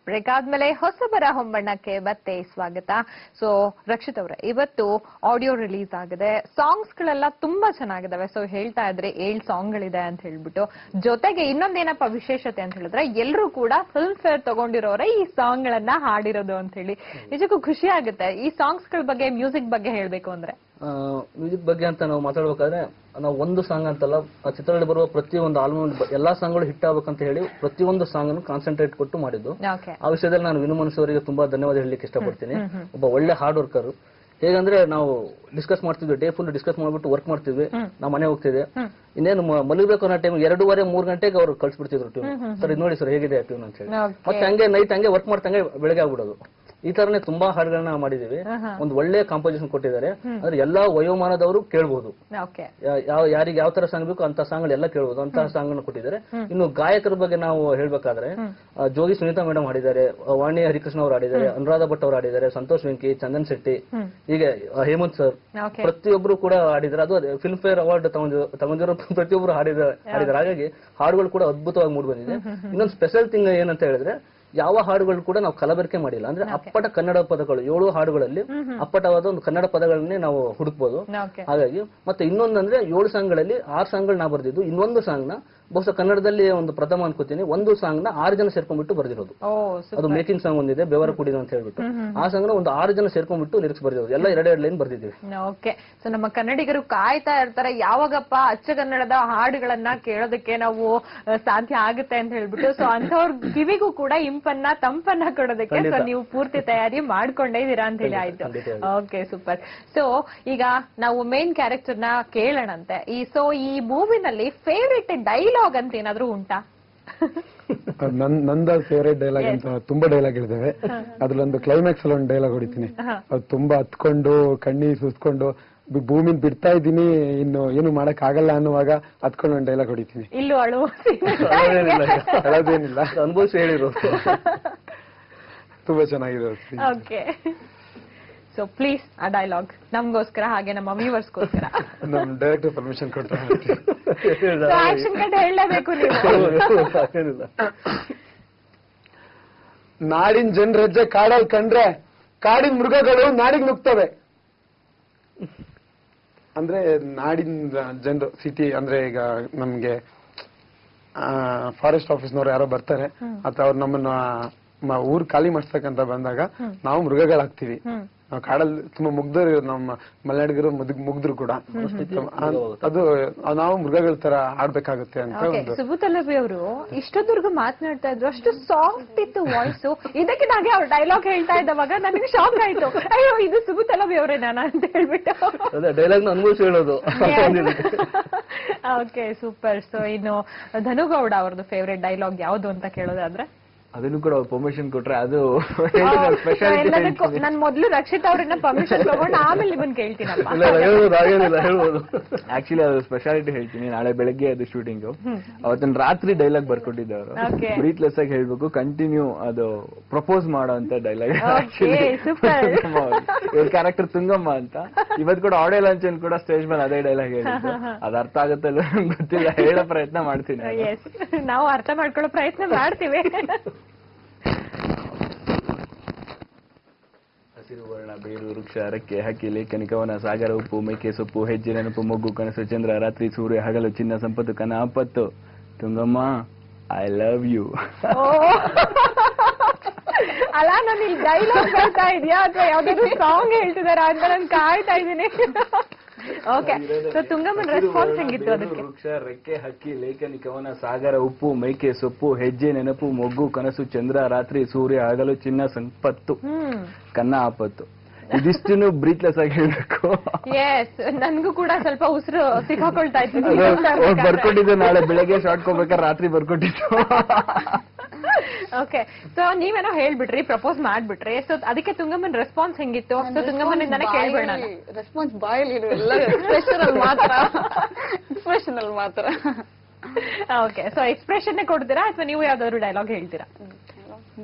Break ಆದ್ಮೇಲೆ ಹೊಸಬರ ಹೊಂಬಣ್ಣಕ್ಕೆ ಮತ್ತೆ ಸ್ವಾಗತ ಸೊ ರಕ್ಷಿತ್ ಅವರೇ ಇವತ್ತು ಆಡಿಯೋ ರಿಲೀಸ್ ಆಗಿದೆ ಸಾಂಗ್ಸ್ ಗಳೆಲ್ಲ ತುಂಬಾ ಚೆನ್ನಾಗಿದಾವೆ ಸೊ ಹೇಳ್ತಾ ಇದ್ರೆ ಏಳ್ ಸಾಂಗ್ ಗಳಿದೆ ಅಂತ ಹೇಳ್ಬಿಟ್ಟು ಜೊತೆಗೆ ಇನ್ನೊಂದೇನಪ್ಪ ವಿಶೇಷತೆ ಅಂತ ಹೇಳಿದ್ರೆ ಎಲ್ಲರೂ ಕೂಡ ಫಿಲ್ಮ್ ಫೇರ್ ತಗೊಂಡಿರೋರೆ ಈ ಸಾಂಗ್ ಗಳನ್ನ ಹಾಡಿರೋದು ಅಂತ ಹೇಳಿ ನಿಜಕ್ಕೂ ಖುಷಿ ಆಗುತ್ತೆ ಈ ಸಾಂಗ್ಸ್ ಗಳ ಬಗ್ಗೆ ಮ್ಯೂಸಿಕ್ ಬಗ್ಗೆ ಹೇಳ್ಬೇಕು ಅಂದ್ರೆ ಮ್ಯೂಸಿಕ್ ಬಗ್ಗೆ ಅಂತ ನಾವು ಮಾತಾಡ್ಬೇಕಾದ್ರೆ ನಾವು ಒಂದು ಸಾಂಗ್ ಅಂತಲ್ಲ ಆ ಚಿತ್ರದಲ್ಲಿ ಬರುವ ಪ್ರತಿಯೊಂದು ಆಲ್ಬಮ್ ಎಲ್ಲಾ ಸಾಂಗ್ಗಳು ಹಿಟ್ ಆಗ್ಬೇಕಂತ ಹೇಳಿ ಪ್ರತಿಯೊಂದು ಸಾಂಗ್ ಅನ್ನು ಕಾನ್ಸಂಟ್ರೇಟ್ ಕೊಟ್ಟು ಮಾಡಿದ್ದು ಓಕೆ ಆ ವಿಷಯದಲ್ಲಿ ನಾನು ವಿನು ಮನಸ್ಸು ಅವರಿಗೆ ತುಂಬಾ ಧನ್ಯವಾದ ಹೇಳಲಿಕ್ಕೆ ಇಷ್ಟಪಡ್ತೀನಿ ಒಬ್ಬ ಒಳ್ಳೆ ಹಾರ್ಡ್ ವರ್ಕರ್ ಹೇಗಂದ್ರೆ ನಾವು ಡಿಸ್ಕಸ್ ಮಾಡ್ತಿದ್ವಿ ಡೇ ಫುಲ್ ಡಿಸ್ಕಸ್ ಮಾಡ್ಬಿಟ್ಟು ವರ್ಕ್ ಮಾಡ್ತಿದ್ವಿ ನಾವು ಮನೆ ಹೋಗ್ತಿದ್ದೆ ಇನ್ನೇನು ಮ- ಮಲಗಬೇಕು ಅನ್ನೋ ಟೈಮ್ ಎರಡೂವರೆ ಮೂರ್ ಗಂಟೆಗೆ ಅವ್ರು ಕಳ್ಸಿಬಿಡ್ತಿದ್ರು ಟ್ಯೂನ್ ಸರ್ ಇದು ನೋಡಿ ಸರ್ ಹೇಗಿದೆ ಟ್ಯೂನ್ ಅಂತ ಹೇಳಿ ಮತ್ತೆ ಹಂಗೆ ನೈಟ್ ಹಂಗೆ ವರ್ಕ್ ಮಾಡ್ತಂಗೆ ಬೆಳಗ್ಗೆ ಆಗ್ಬಿಡೋದು ಈ ತರನೇ ತುಂಬಾ ಹಾಡುಗಳನ್ನ ಮಾಡಿದೀವಿ ಒಂದು ಒಳ್ಳೆ ಕಾಂಪೋಸಿಷನ್ ಕೊಟ್ಟಿದ್ದಾರೆ ಅಂದ್ರೆ ಎಲ್ಲಾ ವಯೋಮಾನದವರು ಕೇಳಬಹುದು ಓಕೆ ಯಾವ ಯಾರಿಗೆ ಯಾವ ತರ ಸಾಂಗ್ ಬೇಕು ಅಂತ ಸಾಂಗ್ ಎಲ್ಲ ಕೇಳಬಹುದು ಅಂತ ಸಾಂಗ್ ಅನ್ನು ಕೊಟ್ಟಿದ್ದಾರೆ ಇನ್ನು ಗಾಯಕರ ಬಗ್ಗೆ ನಾವು ಹೇಳ್ಬೇಕಾದ್ರೆ ಆ, ಜೋಗಿ ಸುನೀತಾ ಮೇಡಮ್ ಹಾಡಿದ್ದಾರೆ ಆ, ವಾಣಿ ಹರಿಕೃಷ್ಣ ಅವರು ಹಾಡಿದ್ದಾರೆ ಅನುರಾಧ ಭಟ್ ಅವರು ಹಾಡಿದ್ದಾರೆ ಸಂತೋಷ್ ವೆಂಕಿ ಚಂದನ್ ಶೆಟ್ಟಿ ಹೀಗೆ ಆ, ಹೇಮಂತ್ ಸರ್ ಓಕೆ ಪ್ರತಿಯೊಬ್ರು ಕೂಡ ಹಾಡಿದ್ದಾರೆ ಅದು ಫಿಲ್ಮ್ ಫೇರ್ ಅವಾರ್ಡ್ ತಗೊಂಡಿರೋ ತಗೊಂಡಿರೋ ಪ್ರತಿಯೊಬ್ರು ಹಾಡಿದ್ದಾರೆ ಹಾಡಿದ್ದಾರೆ ಹಾಗಾಗಿ ಹಾಡುಗಳು ಕೂಡ ಅದ್ಭುತವಾಗಿ ಮೂಡಿ ಬಂದಿದೆ ಇನ್ನೊಂದು ಸ್ಪೆಷಲ್ ಥಿಂಗ್ ಏನಂತ ಹೇಳಿದ್ರೆ ಯಾವ ಹಾಡುಗಳು ಕೂಡ ನಾವು ಕಲಬೆರಕೆ ಮಾಡಿಲ್ಲ ಅಂದ್ರೆ ಅಪ್ಪಟ ಕನ್ನಡ ಪದಗಳು ಏಳು ಹಾಡುಗಳಲ್ಲಿ ಅಪ್ಪಟವಾದ ಒಂದು ಕನ್ನಡ ಪದಗಳನ್ನೇ ನಾವು ಹುಡುಕ್ಬೋದು ಓಕೆ ಹಾಗಾಗಿ ಮತ್ತೆ ಇನ್ನೊಂದಂದ್ರೆ ಏಳು ಸಾಂಗ್ಗಳಲ್ಲಿ ಆರು ಸಾಂಗ್ಗಳು ನಾ ಬರ್ದಿದ್ದು ಇನ್ನೊಂದು ಸಾಂಗ್ ನ ಬಹುಶಃ ಕನ್ನಡದಲ್ಲಿ ಒಂದು ಪ್ರಥಮ ಅನ್ಕೋತೀನಿ ಒಂದು ಸಾಂಗ್ ನ ಆರು ಜನ ಸೇರ್ಕೊಂಡ್ಬಿಟ್ಟು ಬರ್ದಿರೋದು ಓ ಅದು ಮೇಕಿಂಗ್ ಸಾಂಗ್ ಒಂದಿದೆ ಬೆವರ ಕುಡಿದ ಅಂತ ಹೇಳ್ಬಿಟ್ಟು ಆ ಸಾಂಗ್ ನ ಒಂದು ಆರು ಜನ ಸೇರ್ಕೊಂಡ್ಬಿಟ್ಟು ಲಿರಿಕ್ಸ್ ಬರ್ದಿರೋದು ಎಲ್ಲ ಎರಡೆರಡು ಲೈನ್ ಬರ್ದಿದ್ದೀವಿ ಓಕೆ ಸೊ ನಮ್ಮ ಕನ್ನಡಿಗರು ಕಾಯ್ತಾ ಇರ್ತಾರೆ ಯಾವಾಗಪ್ಪ ಅಚ್ಚ ಕನ್ನಡದ ಹಾಡುಗಳನ್ನ ಕೇಳೋದಕ್ಕೆ ನಾವು ಆ, ಸಾಧ್ಯ ಆಗುತ್ತೆ ಅಂತ ಹೇಳ್ಬಿಟ್ಟು ಸೊ ಅಂಥವ್ರ ಕಿವಿಗೂ ಕೂಡ ಇಂಪನ್ನ ತಂಪನ್ನ ಕೊಡೋದಕ್ಕೆ ಸೊ ನೀವು ಪೂರ್ತಿ ತಯಾರಿ ಮಾಡ್ಕೊಂಡೇ ಇದೀರಾ ಅಂತ ಹೇಳಿ ಆಯ್ತು ಖಂಡಿತ ಓಕೆ ಸೂಪರ್ ಸೊ ಈಗ ನಾವು ಮೇನ್ ಕ್ಯಾರೆಕ್ಟರ್ ನ ಕೇಳೋಣಂತೆ ಈ ಸೊ ಈ ಮೂವಿನಲ್ಲಿ ಫೇವ್ರೆಟ್ ಡೈಲಾಗ್ ಅಂತ ಏನಾದ್ರೂ ಉಂಟಾ ಅದ್ ನನ್ ನಂದ ಫೇವರೇಟ್ ಡೈಲಾಗ್ ಅಂತ ತುಂಬಾ ಡೈಲಾಗ್ ಹೇಳಿದ್ದೇವೆ ಅದ್ರಲ್ಲೊಂದು ಕ್ಲೈಮ್ಯಾಕ್ಸ್ ಅಲ್ಲಿ ಒಂದು ಡೈಲಾಗ್ ಹೊಡಿತೀನಿ ಅದು ತುಂಬಾ ಹತ್ಕೊಂಡು ಕಣ್ಣಿ ಸುಸ್ಕೊಂಡು ಬಿ- ಭೂಮಿನ್ ಬಿಡ್ತಾ ಇದ್ದೀನಿ ಇನ್ನು ಏನು ಮಾಡಕ್ ಆಗಲ್ಲ ಅನ್ನುವಾಗ ಹತ್ಕೊಂಡು ಒಂದು ಡೈಲಾಗ್ ಹೊಡಿತೀನಿ ಇಲ್ಲೂ ಅಳುವ ಹೇಳೋದೇನಿಲ್ಲ ಅನುಭವಿಸಿ ಹೇಳಿರೋದು ತುಂಬಾ ಚೆನ್ನಾಗಿದೆ ಅದು scene. ಓಕೆ ಸೊ ಪ್ಲೀಸ್ ಆ ಡೈಲಾಗ್ ನಮ್ಗೋಸ್ಕರ ಹಾಗೆ ನಮ್ಮ ವ್ಯೂವರ್ಸ್ಗೋಸ್ಕರ ನಮ್ ಡೈರೆಕ್ಟರ್ ಪರ್ಮಿಷನ್ ಕೊಡ್ತಾರೆ ಸೊ ಆಕ್ಷನ್ ಕಟ್ ಹೇಳಲೇಬೇಕು ನೀವು ಏನಿಲ್ಲ. ನಾಡಿನ ಜನರ ಹೆಜ್ಜೆ ಕಾಡಲ್ಲಿ ಕಂಡ್ರೆ ಕಾಡಿನ ಮೃಗಗಳು ನಾಡಿಗೆ ನುಗ್ತವೆ ಅಂದ್ರೆ ನಾಡಿನ ಜನರು ಸಿಟಿ ಅಂದ್ರೆ ಈಗ ನಮ್ಗೆ ಫಾರೆಸ್ಟ್ ಆಫೀಸ್ನವ್ರು ಯಾರೋ ಬರ್ತಾರೆ ಅಥವಾ ಅವ್ರು ನಮ್ಮನ್ನ ಮ- ಊರ್ ಖಾಲಿ ಮಾಡಿಸ್ತಕ್ಕಂತ ಬಂದಾಗ ನಾವು ಮೃಗಗಳಾಗ್ತಿವಿ ನಾವು ಕಾಡಲ್ಲಿ ತುಂಬಾ ಮುಗ್ಧರು ನಮ್ಮ ಮಲೆನಾಡಿಗರು ಮುದ್- ಮುಗ್ಧರು ಕೂಡ ಆ- ಅದು ನಾವು ಮೃಗಗಳ ತರ ಆಡ್ಬೇಕಾಗುತ್ತೆ ಅಂತ ಓಕೆ ಒಂದು ಸುಬುತಲಬಿ ಅವರು ಇಷ್ಟೊತ್ತವರೆಗೂ ಮಾತನಾಡ್ತಾ ಇದ್ರು ಅಷ್ಟು ಸಾಫ್ಟ್ ಇತ್ತು ವಾಯ್ಸ್ ಇದಕ್ಕೆ ನಾಗೆ ಅವ್ರು ಡೈಲಾಗ್ ಹೇಳ್ತಾ ಇದ್ದವಾಗ ನನಗೆ ಶಾಕ್ ಆಯ್ತು ಅಯ್ಯೋ ಇದು ಸುಬುತಲಬಿ ಅವರೇ ನಾನು ಅಂತ ಹೇಳ್ಬಿಟ್ಟು ಅದೇ ಡೈಲಾಗ್ ನ ಅನುಭವಿಸಿ ಹೇಳೋದು ಓಕೆ ಸೂಪರ್ ಸೊ ಇನ್ನು ಧನುಗೌಡ ಅವ್ರದ್ದು ಫೇವ್ರೆಟ್ ಡೈಲಾಗ್ ಯಾವ್ದು ಅಂತ ಕೇಳೋದಾದ್ರೆ ಅದನ್ನು ಕೂಡ ಪರ್ಮಿಷನ್ ಕೊಟ್ರೆ ಅದು ಎಲ್ಲದಕ್ಕೂ ನಾನು ಮೊದ್ಲು ರಕ್ಷಿತ್ ಅವ್ರನ್ನ ಪರ್ಮಿಷನ್ ತಗೊಂಡು ಆಮೇಲೆ ನಿಮ್ಮನ್ನ ಕೇಳ್ತೀನಪ್ಪ ಇಲ್ಲ ಇಲ್ಲ, ಹೇಳ್ಬೋದು ಹಾಗೇನಿಲ್ಲ ಹೇಳ್ಬೋದು ಆಕ್ಚುಲಿ ಅದು ಸ್ಪೆಷಾಲಿಟಿ ಹೇಳ್ತೀನಿ ನಾಳೆ ಬೆಳಗ್ಗೆ ಅದು ಶೂಟಿಂಗ್ ಅವತ್ತಿನ ರಾತ್ರಿ ಡೈಲಾಗ್ ಬರ್ಕೊಟ್ಟಿದ್ದೆ ಅವರು Okay. ಬ್ರೀತ್ಲೆಸ್ ಆಗಿ ಹೇಳ್ಬೇಕು ಕಂಟಿನ್ಯೂ ಅದು ಪ್ರಪೋಸ್ ಮಾಡೋ ಅಂತ ಡೈಲಾಗ್ Okay, super. ಇವ್ರ ಕ್ಯಾರೆಕ್ಟರ್ ತುಂಗಮ್ಮ ಅಂತ ಇವತ್ತು ಕೂಡ ಆಡಿಯೋ ಲಾಂಚ್ ಕೂಡ ಸ್ಟೇಜ್ ಮೇಲೆ ಅದೇ ಡೈಲಾಗ್ ಹೇಳಿದ್ದು ಅದು ಅರ್ಥ ಆಗುತ್ತೆ ಇಲ್ವೋ ನಂಗ್ ಗೊತ್ತಿಲ್ಲ ಹೇಳೋ ಪ್ರಯತ್ನ ಮಾಡ್ತೀನಿ ನಾನು. ಎಸ್ ನಾವು ಅರ್ಥ ಮಾಡ್ಕೊಳ್ಳೋ ಪ್ರಯತ್ನ ಮಾಡ್ತೀವಿ ಹಸಿರು ವರ್ಣ ಬೇರು ವೃಕ್ಷ ಅರಕ್ಕೆ ಹಕ್ಕಿ ಲೇಖನಿ ಕವನ ಸಾಗರ ಉಪ್ಪು ಮೇಕೆ ಸೊಪ್ಪು ಹೆಜ್ಜೆ ನೆನಪು ಮೊಗ್ಗು ಕನಸು ಚಂದ್ರ ರಾತ್ರಿ ಸೂರ್ಯ ಹಗಲು ಚಿನ್ನ ಸಂಪತ್ತು ಕನ ಆಪತ್ತು ತುಂಗಮ್ಮ ಐ ಲವ್ ಯು ಓ ಅಲ್ಲ ನಾನು ಇಲ್ಲಿ ಡೈಲಾಗ್ ಬರ್ತಾ ಇದೆಯಾ ಅಥವಾ ಯಾವ್ದಾದ್ರು ಸಾಂಗ್ ಹೇಳ್ತಿದಾರಾ ಅಂತ ನಾನು ಕಾಯ್ತಾ ಇದ್ದೀನಿ ಓಕೆ ಸೊ ತುಂಗಮ್ಮನ ರೆಸ್ಪಾನ್ಸ್ ಹೆಂಗಿತ್ತು ಅದಕ್ಕೆ ವೃಕ್ಷ ರೆಕ್ಕೆ ಹಕ್ಕಿ ಲೇಖನಿ ಕವನ ಸಾಗರ ಉಪ್ಪು ಮೇಕೆ ಸೊಪ್ಪು ಹೆಜ್ಜೆ ನೆನಪು ಮೊಗ್ಗು ಕನಸು ಚಂದ್ರ ರಾತ್ರಿ ಸೂರ್ಯ ಹಗಲು ಚಿನ್ನ ಸಂಪತ್ತು ಹ್ಮ್ ಕನ್ನ ಆಪತ್ತು ಇದಿಷ್ಟನ್ನು ಬ್ರೀತ್ಲೆಸ್ ಆಗಿ ಹೇಳ್ಬೇಕು ಎಸ್ ನನ್ಗೂ ಕೂಡ ಸ್ವಲ್ಪ ಉಸಿರು ಸಿಕ್ಕಾಕೊಳ್ತಾ ಇತ್ತು ಅದು ಅವ್ರು ಬರ್ಕೊಟ್ಟಿದ್ದು ನಾಳೆ ಬೆಳಗ್ಗೆ ಶಾರ್ಟ್ ಕೊಡ್ಬೇಕಾದ್ರೆ ರಾತ್ರಿ ಬರ್ಕೊಟ್ಟಿದ್ದು ಓಕೆ ಸೊ ನೀವೇನೋ ಹೇಳ್ಬಿಟ್ರಿ ಪ್ರಪೋಸ್ ಮಾಡ್ಬಿಟ್ರಿ ಸೊ ಅದಕ್ಕೆ ತುಂಗಮ್ಮನ ರೆಸ್ಪಾನ್ಸ್ ಹೆಂಗಿತ್ತು ಸೊ ತುಂಗಮ್ಮನಿಂದಾನೆ ಕೇಳ್ಬೇಡ ರೆಸ್ಪಾನ್ಸ್ ಬಾಯಲ್ಲಿ ಇರು ಎಲ್ಲ ಎಕ್ಸ್ಪ್ರೆಷನ್ ಅಲ್ಲಿ ಮಾತ್ರ ಎಕ್ಸ್ಪ್ರೆಷನ್ ಅಲ್ಲಿ ಮಾತ್ರ ಓಕೆ ಸೊ ಎಕ್ಸ್ಪ್ರೆಷನ್ ಕೊಡ್ತೀರಾ ಅಥವಾ ನೀವು ಯಾವ್ದಾದ್ರು ಡೈಲಾಗ್ ಹೇಳ್ತೀರಾ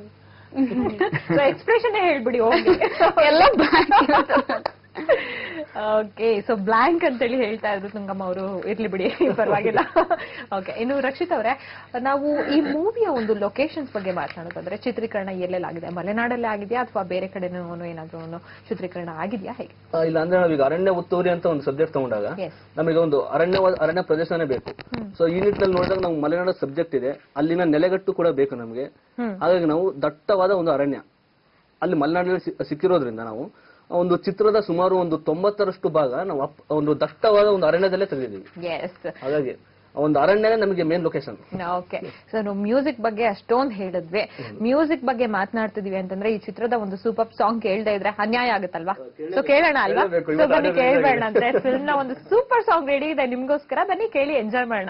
ಸೊ ಎಕ್ಸ್ಪ್ರೆಷನ್ ಹೇಳ್ಬಿಡಿ ಹೋಗಿ ಎಲ್ಲ ಬ್ಲಾಕ್ ಓಕೆ ಸೊ ಬ್ಲಾಂಕ್ ಅಂತೇಳಿ ಹೇಳ್ತಾ ಇದ್ರು ತುಂಗಮ್ಮ ಅವರು ಇರ್ಲಿ ಬಿಡಿ ಪರವಾಗಿಲ್ಲ ಓಕೆ ಇನ್ನು ರಕ್ಷಿತ್ ಅವರೇ ನಾವು ಈ ಮೂವಿಯ ಒಂದು ಲೊಕೇಶನ್ಸ್ ಬಗ್ಗೆ ಮಾತನಾಡೋದಾದ್ರೆ ಚಿತ್ರೀಕರಣ ಎಲ್ಲೆಲ್ಲಾಗಿದೆ ಮಲೆನಾಡಲ್ಲೇ ಆಗಿದೆಯಾ ಅಥವಾ ಬೇರೆ ಕಡೆನೂ ಏನಾದ್ರೂ ಚಿತ್ರೀಕರಣ ಆಗಿದೆಯಾ ಹೇಗೆ ಆ, ಇಲ್ಲ ಅಂದ್ರೆ ನಾವೀಗ ಅರಣ್ಯ ಉತ್ತುವರಿ ಅಂತ ಒಂದು ಸಬ್ಜೆಕ್ಟ್ ತಗೊಂಡಾಗ ಎಸ್ ನಮಗೆ ಒಂದು ಅರಣ್ಯ ಅರಣ್ಯ ಪ್ರದೇಶನೇ ಬೇಕು ಸೊ ಈ ನಿಟ್ಟಿನಲ್ಲಿ ನೋಡಿದಾಗ ನಾವು ಮಲೆನಾಡ ಸಬ್ಜೆಕ್ಟ್ ಇದೆ ಅಲ್ಲಿನ ನೆಲೆಗಟ್ಟು ಕೂಡ ಬೇಕು ನಮಗೆ ಹ್ಮ್. ಹಾಗಾಗಿ ನಾವು ದಟ್ಟವಾದ ಒಂದು ಅರಣ್ಯ ಅಲ್ಲಿ ಮಲೆನಾಡಿನಲ್ಲಿ ಸಿ- ಸಿಕ್ಕಿರೋದ್ರಿಂದ ನಾವು ಒಂದು ಚಿತ್ರದ ಸುಮಾರು ಒಂದು ತೊಂಬತ್ತರಷ್ಟು ಭಾಗ ನಾವು ಅಪ್- ಒಂದು ದಟ್ಟವಾದ ಒಂದು ಅರಣ್ಯದಲ್ಲೇ ತೆಗೆದಿದ್ದೀವಿ ಎಸ್ ಹಾಗಾಗಿ ಆ ಒಂದು ಅರಣ್ಯನೇ ನಮಗೆ ಮೇನ್ ಲೊಕೇಶನ್ ಓಕೆ ಸೊ ನಾವು ಮ್ಯೂಸಿಕ್ ಬಗ್ಗೆ ಅಷ್ಟೊಂದು ಹೇಳಿದ್ವಿ ಮ್ಯೂಸಿಕ್ ಬಗ್ಗೆ ಮಾತನಾಡ್ತಿದೀವಿ ಅಂತಂದ್ರೆ ಈ ಚಿತ್ರದ ಒಂದು ಸೂಪರ್ ಸಾಂಗ್ ಕೇಳದೆ ಇದ್ರೆ ಅನ್ಯಾಯ ಆಗುತ್ತಲ್ವಾ ಸೊ ಕೇಳೋಣ ಅಲ್ವಾ ಕೇಳ್ಬೇಕು, ಸೊ ಇವತ್ತು ಬನ್ನಿ ಅದೇ ಕೇಳ್ಬೇಡ ಅಂದ್ರೆ ಫಿಲ್ಮ್ ನ ಒಂದು ಸೂಪರ್ ಸಾಂಗ್ ರೆಡಿ ಇದೆ ನಿಮ್ಗೋಸ್ಕರ ಬನ್ನಿ ಕೇಳಿ ಎಂಜಾಯ್ ಮಾಡೋಣ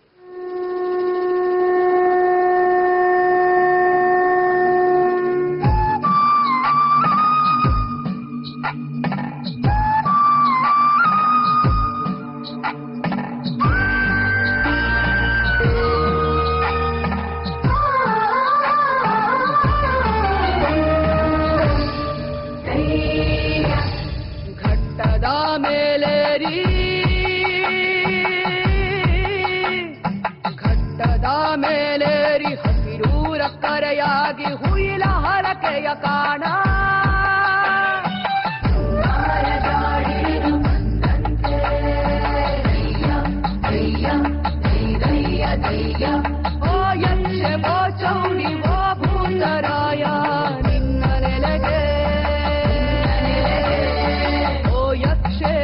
ಘಟ್ಟದ ಮೇಲೇರಿ ಘಟ್ಟದ ಮೇಲೇರಿ ಹಸಿರೂರ ಕರೆಯಾಗಿ ಹುಯಿಲ ಹರಕೆಯ ಕಾಣ ಓ ಯಕ್ಷೆ ಓ ಚೌಡಿ ಓ ಭೂತರಾಯ ನಿನ್ನ ನೆಲೆಗೆ ಓ ಯಕ್ಷೆ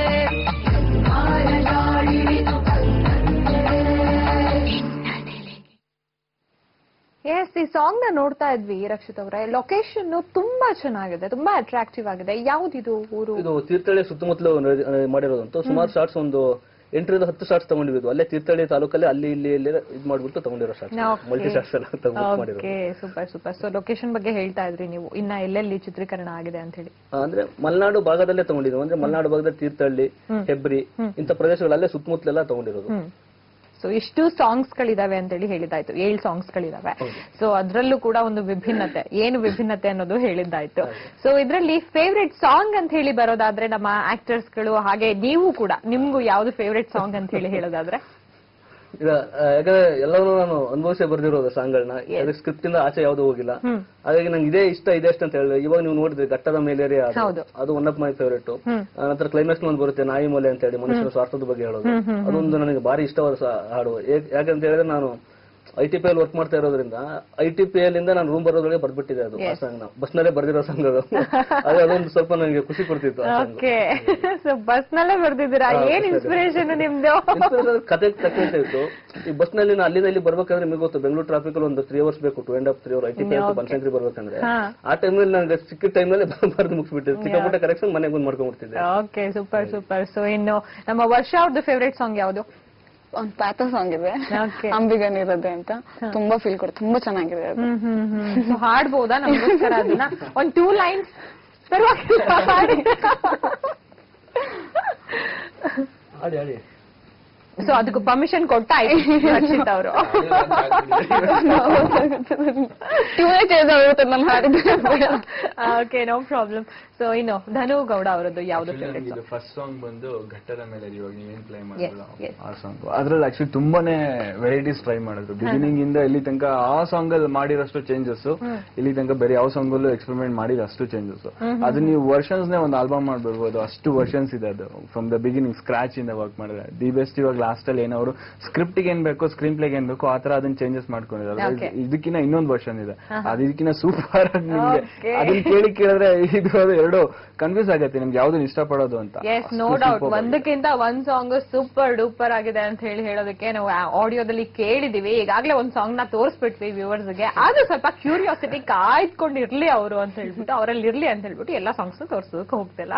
ಎಸ್ ಈ ಸಾಂಗ್ ನ ನೋಡ್ತಾ ಇದ್ವಿ ರಕ್ಷಿತ್ ಅವರೇ ಲೊಕೇಶನ್ ತುಂಬಾ ಚೆನ್ನಾಗಿದೆ ತುಂಬಾ ಅಟ್ರಾಕ್ಟಿವ್ ಆಗಿದೆ ಯಾವ್ದಿದು ಊರು ಇದು ತೀರ್ಥಹಳ್ಳಿ ಸುತ್ತಮುತ್ತಲು ನಡೆ- ಆ, ಮಾಡಿರೋದಂತ ಸುಮಾರು ಶಾರ್ಟ್ಸ್ ಒಂದು ಎಂಟರಿಂದ ಹತ್ತು ಶಾರ್ಟ್ಸ್ ತಗೊಂಡಿವಿ ಇದು. ಅಲ್ಲೇ ತೀರ್ಥಹಳ್ಳಿ ತಾಲೂಕಲ್ಲಿ ಅಲ್ಲಿ ಇಲ್ಲಿ ಇಲ್ಲಿ ಇದ್ ಮಾಡ್ಬಿಟ್ಟು ತಗೊಂಡಿರೋ ಶಾರ್ಟ್ಸ್ Okay. ಮಲ್ಟಿ ಶಾರ್ಟ್ಸ್ ಎಲ್ಲ ತಗೊಂಡು ಮಾಡಿರೋದು okay super super so location ಬಗ್ಗೆ ಹೇಳ್ತಾ ಇದ್ರಿ ನೀವು ಇನ್ನ ಎಲ್ಲೆಲ್ಲಿ ಚಿತ್ರೀಕರಣ ಆಗಿದೆ ಅಂತ ಹೇಳಿ ಆ, ಅಂದ್ರೆ ಮಲೆನಾಡು ಭಾಗದಲ್ಲೇ ತಗೊಂಡಿದ್ವಿ ಅಂದ್ರೆ ಮಲೆನಾಡು ಭಾಗದಲ್ಲಿ ತೀರ್ಥಹಳ್ಳಿ ಹೆಬ್ರಿ ಇಂಥ ಪ್ರದೇಶಗಳಲ್ಲೇ ಸುತ್ತಮುತ್ತಲೆಲ್ಲ ತಗೊಂಡಿರೋದು ಹ್ಮ್ ಸೊ ಇಷ್ಟು ಸಾಂಗ್ಸ್ ಗಳಿದಾವೆ ಅಂತ ಹೇಳಿ ಹೇಳಿದ್ದಾಯ್ತು ಏಳು ಸಾಂಗ್ಸ್ ಗಳಿದಾವೆ ಸೊ ಅದ್ರಲ್ಲೂ ಕೂಡ ಒಂದು ವಿಭಿನ್ನತೆ ಏನು ವಿಭಿನ್ನತೆ ಅನ್ನೋದು ಹೇಳಿದ್ದಾಯ್ತು ಸೊ ಇದ್ರಲ್ಲಿ ಫೇವ್ರೆಟ್ ಸಾಂಗ್ ಅಂತ ಹೇಳಿ ಬರೋದಾದ್ರೆ ನಮ್ಮ ಆಕ್ಟರ್ಸ್ ಗಳು ಹಾಗೆ ನೀವು ಕೂಡ ನಿಮ್ಗೂ ಯಾವ್ದು ಫೇವ್ರೆಟ್ ಸಾಂಗ್ ಅಂತ ಹೇಳಿ ಹೇಳೋದಾದ್ರೆ ಈಗ ಆ, ಯಾಕಂದ್ರೆ ಎಲ್ಲವನ್ನೂ ನಾನು ಅನುಭವಿಸೇ ಬರ್ದಿರೋದು ಸಾಂಗ್ಗಳನ್ನ ಸ್ಕ್ರಿಪ್ಟ್ ಇಂದ ಆಚೆ ಯಾವ್ದು ಹೋಗಿಲ್ಲ ಹಾಗಾಗಿ ನಂಗೆ ಇದೇ ಇಷ್ಟ ಇದೇ ಇಷ್ಟ ಅಂತ ಹೇಳಿದ್ರೆ ಇವಾಗ ನೀವು ನೋಡಿದ್ರಿ ಘಟ್ಟದ ಮೇಲೇರಿ ಅದು ಹೌದು. ಅದು ಒನ್ ಆಫ್ ಮೈ ಫೇವರೇಟ್ ನಂತರ ಕ್ಲೈಮ್ಯಾಕ್ಸ್ ಒಂದು ಬರುತ್ತೆ ನಾಯಿ ಮೊಲೆ ಅಂತ ಹೇಳಿ ಮನುಷ್ಯನ ಸ್ವಾರ್ಥದ ಬಗ್ಗೆ ಹೇಳೋದು ಅದೊಂದು ನನಗೆ ಭಾರಿ ಇಷ್ಟವಾದ ಸಾ- ಹಾಡು ಏಕ್- ಯಾಕಂತ ಹೇಳಿದ್ರೆ ನಾನು I T P L work ಮಾಡ್ತಾ ಇರೋದ್ರಿಂದ ಐ ಟಿ ಪಿ ಎಲ್ ಇಂದ ನಾನು ರೂಮ್ ಬರೋದ್ರೊಳಗೆ ಬರ್ಬಿಟ್ಟಿದೆ ಅದು ಆ ಸಾಂಗ್ ಬಸ್ ನಲ್ಲೇ ಬರ್ದಿರೋ ಸಾಂಗ್ ಅದು ಅದು ಅದೊಂದು ಸ್ವಲ್ಪ ನನಗೆ ಖುಷಿ ಕೊಡ್ತಿತ್ತು ಆ song. ಓಕೆ ಸೊ ಬಸ್ ನಲ್ಲೇ ಬರ್ದಿದ್ದೀರಾ ಏನ್ ಇನ್ಸ್ಪಿರೇಷನ್ ನಿಮ್ದು Inspiration ಕತೆ ತಕ್ಕಂತೆ ಇತ್ತು ಈ ಬಸ್ ನಲ್ಲಿ ನಾನು ಅಲ್ಲಿಂದ ಇಲ್ಲಿ ಬರ್ಬೇಕಾದ್ರೆ ನಿಮಗೆ ಗೊತ್ತು ಬೆಂಗಳೂರು ಟ್ರಾಫಿಕ್ ಒಂದು ತ್ರೀ ಅವರ್ಸ್ ಬೇಕು two and half three hour I T P Banashankari ಬರ್ಬೇಕಂದ್ರೆ ಹಾ. ಆ ಟೈಮಲ್ಲಿ ನನಗೆ ಸಿಕ್ಕಿದ ಟೈಮ್ನಲ್ಲಿ ಬರ್ದು ಮುಗಿಸ್ಬಿಟ್ಟಿದ್ದೆ ಸಿಕ್ಕಾಪಟ್ಟೆ ಕರೆಕ್ಷನ್ ಮನೆಗೆ ಬಂದು ಮಾಡ್ಕೊಂಡ್ಬಿಡ್ತಿದ್ದೆ ಓಕೆ ಸೂಪರ್ ಸೂಪರ್ ಸೊ ಇನ್ನು ನಮ್ಮ ವರ್ಷ ಅವ್ರದ್ದು ಫೇವ್ರೆಟ್ ಸಾಂಗ್ ಯಾವುದು ಒಂದ್ ಪ್ಯಾಥ ಸಾಂಗ್ ಇದೆ Okay. ಅಂಬಿಗನಿರದೆ ಅಂತ ತುಂಬಾ ಫೀಲ್ ಕೊಡುತ್ತೆ ತುಂಬಾ ಚೆನ್ನಾಗಿದೆ ಅದು ಹ್ಮ್ ಹ್ಮ್ ಹ್ಮ್ ಸೊ ಹಾಡ್ಬೋದಾ ನಮಗೋಸ್ಕರ ಅದನ್ನ ಒಂದ್ ಟೂ ಲೈನ್ಸ್ ಪರವಾಗಿಲ್ಲ ಹಾಡಿ ಆಡಿ ಆಡಿ ಸೊ ಅದಕ್ಕೂ ಪರ್ಮಿಷನ್ ಕೊಟ್ಟಾಯ್ತು ರಕ್ಷಿತ್ ಅವರು ಟ್ಯೂನೇ ಚೇಂಜ್ ಆಗುತ್ತೆ ನಾನು ಹಾಡಿದ್ರೆ ಓಕೆ ನೋ ಪ್ರಾಬ್ಲಮ್ ಸೊ ಇನ್ನು ಧನು ಗೌಡ ಅವರದ್ದು ಯಾವ್ದು ಫೇವ್ರೆಟ್ ಇದು ಫಸ್ಟ್ ಸಾಂಗ್ ಬಂದು ಘಟ್ಟದ ಮೇಲೆ ಇವಾಗ ನೀವೇನ್ ಪ್ಲೇ yes. ಮಾಡಿದ್ರಲ್ಲ ಆ ಸಾಂಗ್ ಅದ್ರಲ್ಲಿ ಆಕ್ಚುಲಿ ತುಂಬಾನೇ ವೆರೈಟೀಸ್ ಟ್ರೈ ಮಾಡಿದ್ರು ಬಿಗಿನಿಂಗ್ ಇಂದ ಇಲ್ಲಿ ತನಕ ಆ ಸಾಂಗ್ ಅಲ್ಲಿ ಮಾಡಿರೋಷ್ಟು ಚೇಂಜಸ್ ಇಲ್ಲಿ ತನಕ ಬೇರೆ ಯಾವ ಸಾಂಗ್ ಅಲ್ಲೂ ಎಕ್ಸ್ಪೆರಿಮೆಂಟ್ ಮಾಡಿದ ಅಷ್ಟು ಚೇಂಜಸ್ ಅದು ನೀವು ವರ್ಷನ್ಸ್ ನೇ ಒಂದು ಆಲ್ಬಮ್ ಮಾಡ್ಬಿಡ್ಬೋದು ಅಷ್ಟು ವರ್ಷನ್ಸ್ ಇದೆ ಅದು ಫ್ರಮ್ ದ ಬಿಗಿನಿಂಗ್ ಸ್ಕ್ರಾಚ್ ಇಂದ ವರ್ಕ್ ಮಾಡಿದ್ರೆ ದಿ ಬೆಸ್ಟ್ ಇವಾಗ ಲಾಸ್ಟ್ ಅಲ್ಲಿ ಏನವರು ಸ್ಕ್ರಿಪ್ಟ್ ಏನ್ ಬೇಕು ಸ್ಕ್ರೀನ್ ಪ್ಲೇಗೆ ಏನ್ ಬೇಕು ಆ ತರ ಅದನ್ನ ಚೇಂಜಸ್ ಮಾಡ್ಕೊಂಡಿದ್ದಾರೆ Okay. ಇದಕ್ಕಿಂತ ಇನ್ನೊಂದು ವರ್ಷನ್ ಇದೆ ಅದು ಇದಕ್ಕಿಂತ ಸೂಪರ್ ಆಗಿ ನಿಮ್ಗೆ Okay. ಅದನ್ನ ಕೇಳಿ ಕೇಳಿದ್ರೆ ಇದು ಅದು ಎರಡು ಕನ್ಫ್ಯೂಸ್ ಆಗತ್ತೆ ನಿಮ್ಗೆ ಯಾವ್ದನ್ನ ಇಷ್ಟಪಡೋದು ಅಂತ ಎಸ್ ನೋ ಅಷ್ಟು ಡೌಟ್ superb ಆಗಿದೆ. ಒಂದಕ್ಕಿಂತ ಒಂದ್ ಸಾಂಗ್ ಸೂಪರ್ ಡೂಪರ್ ಆಗಿದೆ ಅಂತ ಹೇಳಿ ಹೇಳೋದಕ್ಕೆ ನಾವು ಆಡಿಯೋದಲ್ಲಿ ಕೇಳಿದೀವಿ ಈಗಾಗಲೇ ಒಂದ್ ಸಾಂಗ್ ನ ತೋರಿಸ್ಬಿಟ್ವಿ ವ್ಯೂವರ್ಸ್ ಗೆ ಅದು ಸ್ವಲ್ಪ ಕ್ಯೂರಿಯಾಸಿಟಿ ಕಾಯ್ದುಕೊಂಡು ಇರ್ಲಿ ಅವರು ಅಂತ ಹೇಳ್ಬಿಟ್ಟು ಅವರಲ್ಲಿ ಇರ್ಲಿ ಅಂತ ಹೇಳ್ಬಿಟ್ಟು ಎಲ್ಲಾ ಸಾಂಗ್ಸ್ ತೋರ್ಸೋದಕ್ಕೆ ಹೋಗ್ತಿಲ್ಲ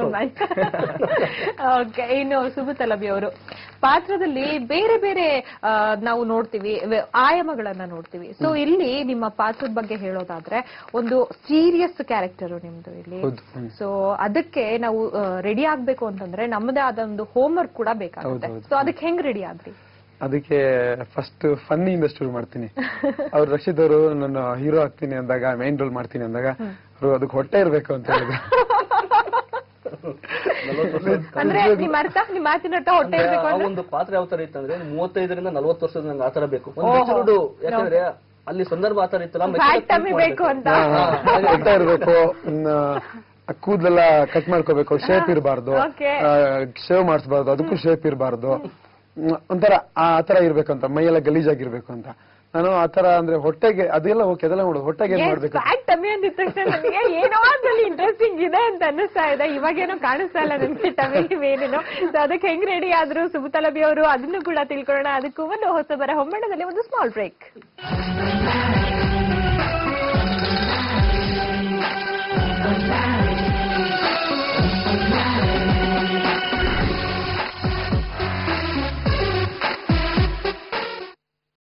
ಓಕೆ ಇನ್ನು ಸುಬುತಲಬಿ ಅವರು ಪಾತ್ರದಲ್ಲಿ ಬೇರೆ ಬೇರೆ ಆ, ನಾವು ನೋಡ್ತೀವಿ ವೆ- ಆಯಾಮಗಳನ್ನ ನೋಡ್ತೀವಿ ಸೊ ಇಲ್ಲಿ ನಿಮ್ಮ ಪಾತ್ರದ ಬಗ್ಗೆ ಹೇಳೋದಾದ್ರೆ ಒಂದು ಸೀರಿಯಸ್ ಕ್ಯಾರೆಕ್ಟರ್ ನಿಮ್ದು ಇಲ್ಲಿ ಹೌದು. ಹ್ಮ್. ಸೊ ಅದಕ್ಕೆ ನಾವು ರೆಡಿ ಆಗ್ಬೇಕು ಅಂತಂದ್ರೆ ನಮ್ಮದೇ ಆದ ಒಂದು ಹೋಮ್ ವರ್ಕ್ ಕೂಡ ಬೇಕಾಗುತ್ತೆ ಹೌದು, ಹೌದು. ಸೊ ಅದಕ್ಕೆ ಹೆಂಗ್ ರೆಡಿ ಆದ್ರಿ ಅದಕ್ಕೆ ಫಸ್ಟ್ ಫನ್ನಿಯಿಂದ ಶುರು ಮಾಡ್ತೀನಿ ಅವ್ರು ರಕ್ಷಿತ್ ಅವರು ನಾನು ಹೀರೋ ಆಗ್ತೀನಿ ಅಂದಾಗ ಮೈನ್ ರೋಲ್ ಮಾಡ್ತೀನಿ ಅಂದಾಗ ಅವರು ಅದಕ್ಕೆ ಹೊಟ್ಟೆ ಇರ್ಬೇಕು ಅಂತ ಹೇಳಿದ್ರು ನಲವತ್ತು ವರ್ಷ ಅಂದ್ರೆ ನಿಮ್ ಅರ್ಥ ನಿಮ್ ಮಾತಿನ ಅರ್ಥ ಹೊಟ್ಟೆ ಅಂದ್ರೆ ಇರ್ಬೇಕು ಆ ಅಂದ್ರೆ ಒಂದು ಪಾತ್ರ ಯಾವ ತರ ಇತ್ತಂದ್ರೆ ಮೂವತ್ತೈದರಿಂದ ನಲವತ್ತು ವರ್ಷದ ನಂಗೆ ಆತರ ಬೇಕು ಒಂದು ಮೆಚೂರ್ಡ್ ಯಾಕಂದ್ರೆ ಅಲ್ಲಿ ಸಂದರ್ಭ ಆತರ ಇತ್ತಲ್ಲ ಫ್ಯಾಟ್ ಟಮ್ಮಿ ಬೇಕು ಅಂತ ಹೊಟ್ಟ ಇರ್ಬೇಕು ಕೂದಲೆಲ್ಲ ಕಟ್ ಮಾಡ್ಕೋಬೇಕು ಶೇಪ್ ಇರಬಾರ್ದು Okay. ಶೇವ್ ಮಾಡಿಸ್ಬಾರ್ದು ಅದಕ್ಕೂ ಶೇಪ್ ಇರಬಾರ್ದು ಒಂಥರ ಆ ತರ ಇರ್ಬೇಕಂತ ಮೈಯೆಲ್ಲ ಗಲೀಜಾಗಿರ್ಬೇಕು ಅಂತ ನಾನು ಆತರ ಅಂದ್ರೆ ಹೊಟ್ಟೆಗೆ ಅದೆಲ್ಲ ಓಕೆ ಅದೆಲ್ಲ ನೋಡು ಹೊಟ್ಟೆಗೆ ಏನ್ ಮಾಡ್ಬೇಕು ಫ್ಯಾಟ್ ಟಮ್ಮಿ ಅಂದಿದ ತಕ್ಷಣ ನನಗೆ ಏನೋ ಅದ್ರಲ್ಲಿ ಇಂಟ್ರೆಸ್ಟಿಂಗ್ ಇದೆ ಅಂತ ಅನ್ನಿಸ್ತಾ ಇದೆ ಇವಾಗೇನೋ ಕಾಣಿಸ್ತಾ ಇಲ್ಲ ನನ್ಗೆ ಟಮ್ಮಿ ಏನೇನೋ ಸೊ ಅದಕ್ಕೆ ಹೆಂಗ್ ರೆಡಿ ಆದ್ರು ಸುಬುತಲಬಿ ಅವರು ಅದನ್ನು ಕೂಡ ತಿಳ್ಕೊಳ್ಳೋಣ ಅದಕ್ಕೂ ಒಂದು ಹೊಸಬರ ಹೊಂಬಣ್ಣದಲ್ಲಿ ಒಂದು ಸ್ಮಾಲ್ ಬ್ರೇಕ್